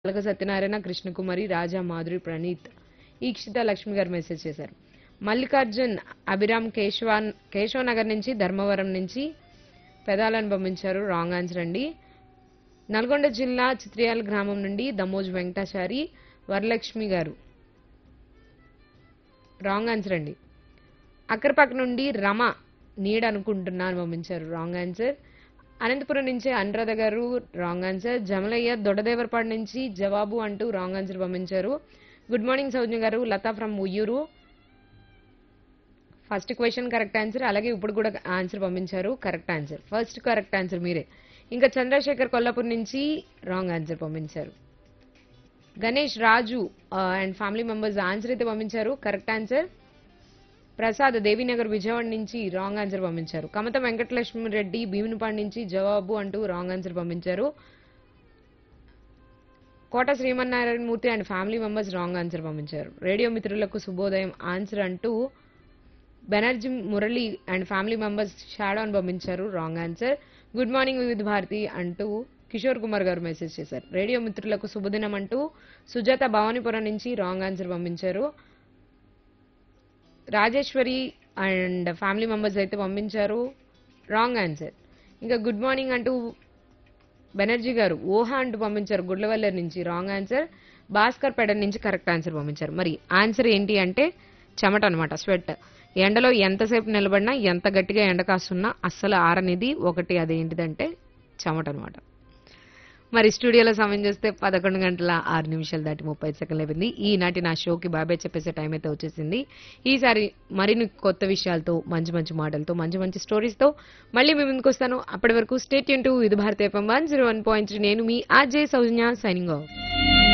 అలగ సత్యనారాయణ కృష్ణకుమారి రాజా మాధురి ప్రణీత్ ఈక్షిత లక్ష్మి గారు మెసేజ్ చేశారు మల్లికార్జున్ అభిరామ్ కేశవాన్ కేశవ నగర్ నుంచి ధర్మవరం నుంచి పెదాలను పంపించారు రాంగ్ ఆన్సర్ అండి నల్గొండ జిల్లా చిత్రియాల గ్రామం నుండి దమోజ్ వెంకటాచారి వరలక్ష్మి గారు రాంగ్ ఆన్సర్ అండి అక్కరపక్క నుండి రమ నీడ్ అనుకుంటున్నాను పంపించారు రాంగ్ ఆన్సర్ అనంతపురం నుంచి అనురాధ గారు రాంగ్ ఆన్సర్ జమలయ్య దొడదేవరపాడు నుంచి జవాబు అంటూ రాంగ్ ఆన్సర్ పంపించారు గుడ్ మార్నింగ్ సౌజ్ఞ గారు Latha from Uyyuru first question correct answer అలాగే ఇప్పుడు కూడా ఆన్సర్ పంపించారు correct answer first correct answer మీరే ఇంకా చంద్రశేఖర్ కొల్లాపూర్ నుంచి రాంగ్ ఆన్సర్ పంపించారు Ganesh Raju and family members answer అయితే పంపించారు కరెక్ట్ ఆన్సర్ ప్రసాద్ దేవీనగర్ విజయవాడ నుంచి రాంగ్ ఆన్సర్ పంపించారు కమత వెంకటలక్ష్మి రెడ్డి భీమునిపాడు నుంచి జవాబు అంటూ రాంగ్ ఆన్సర్ పంపించారు Kota Srimannarayana Murthy and family members wrong answer పంపించారు రేడియో మిత్రులకు శుభోదయం ఆన్సర్ అంటూ Banerjee Murali and family members shadow అని పంపించారు రాంగ్ ఆన్సర్ గుడ్ మార్నింగ్ వివిధ భారతి అంటూ కిషోర్ కుమార్ గారు మెసేజ్ చేశారు రేడియో మిత్రులకు శుభదినం అంటూ సుజాత భవానీపురం నుంచి రాంగ్ ఆన్సర్ పంపించారు రాజేశ్వరి అండ్ ఫ్యామిలీ మెంబర్స్ అయితే పంపించారు రాంగ్ ఆన్సర్ ఇంకా గుడ్ మార్నింగ్ అంటూ బెనర్జీ గారు ఊహా అంటూ పంపించారు గుడ్లవల్లర్ నుంచి రాంగ్ ఆన్సర్ భాస్కర్ పెడ నుంచి కరెక్ట్ ఆన్సర్ పంపించారు మరి ఆన్సర్ ఏంటి అంటే చెమట అనమాట స్వెట్ ఎండలో ఎంతసేపు నిలబడినా ఎంత గట్టిగా ఎండ కాస్తున్నా అస్సలు ఆరనిది ఒకటి అదేంటిదంటే చెమట అనమాట మరి స్టూడియోలో సమయం చూస్తే పదకొండు గంటల ఆరు నిమిషాలు దాటి ముప్పై సెకండ్లు అయిపోయింది ఈనాటి నా షోకి బాబాయ్ చెప్పేసే టైం అయితే వచ్చేసింది ఈసారి మరిన్ని కొత్త విషయాలతో మంచి మంచి మాటలతో మంచి మంచి స్టోరీస్తో మళ్ళీ మీ ముందుకు వస్తాను అప్పటి వరకు స్టేట్ యూన్ టు ఇది భారతీయ వన్ జీరో వన్ పాయింట్ నేను మీ ఆర్జే సౌజన్య సైనింగ్ ఆఫ్